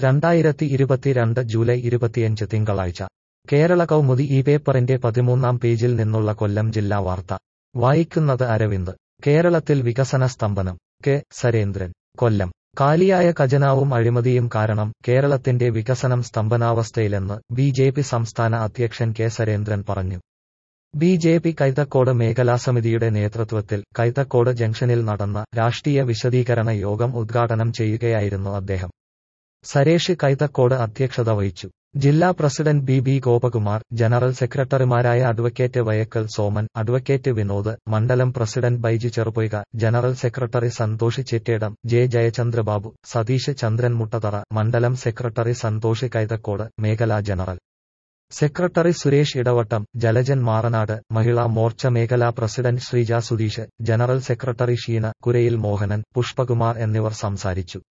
രണ്ടായിരത്തി ഇരുപത്തിരണ്ട് ജൂലൈ ഇരുപത്തിയഞ്ച് തിങ്കളാഴ്ച കേരള കൗമുദി ഈ പേപ്പറിന്റെ പതിമൂന്നാം പേജിൽ നിന്നുള്ള കൊല്ലം ജില്ലാ വാർത്ത വായിക്കുന്നത് അരവിന്ദ് കേരളത്തിൽ വികസന സ്തംഭനം കെ സരേന്ദ്രൻ കൊല്ലം കാലിയായ ഖജനാവും അഴിമതിയും കാരണം കേരളത്തിന്റെ വികസനം സ്തംഭനാവസ്ഥയിലെന്ന് ബി ജെ പി സംസ്ഥാന അധ്യക്ഷൻ കെ സരേന്ദ്രൻ പറഞ്ഞു ബി ജെ പി കൈതക്കോട് മേഖലാസമിതിയുടെ നേതൃത്വത്തിൽ കൈതക്കോട് ജംഗ്ഷനിൽ നടന്ന രാഷ്ട്രീയ വിശദീകരണ യോഗം ഉദ്ഘാടനം ചെയ്യുകയായിരുന്നു അദ്ദേഹം സരേഷ് കൈതക്കോട് അധ്യക്ഷത വഹിച്ചു ജില്ലാ president B B Gopakumar general സെക്രട്ടറിമാരായ അഡ്വക്കേറ്റ് വയക്കൽ സോമൻ അഡ്വക്കേറ്റ് വിനോദ് മണ്ഡലം president Baiju Cherupoika general secretary Santhosh Chettedam J Jayachandrababu Satheesh Chandran Muttathara മണ്ഡലം സെക്രട്ടറി സന്തോഷ് കൈതക്കോട് മേഖലാ ജനറൽ സെക്രട്ടറി സുരേഷ് ഇടവട്ടം ജലജൻ മാറനാട് മഹിളാ മോർച്ച മേഖലാ president Sreeja Sudheesh general secretary Sheena Kurayil Mohanan Pushpakumar എന്നിവർ സംസാരിച്ചു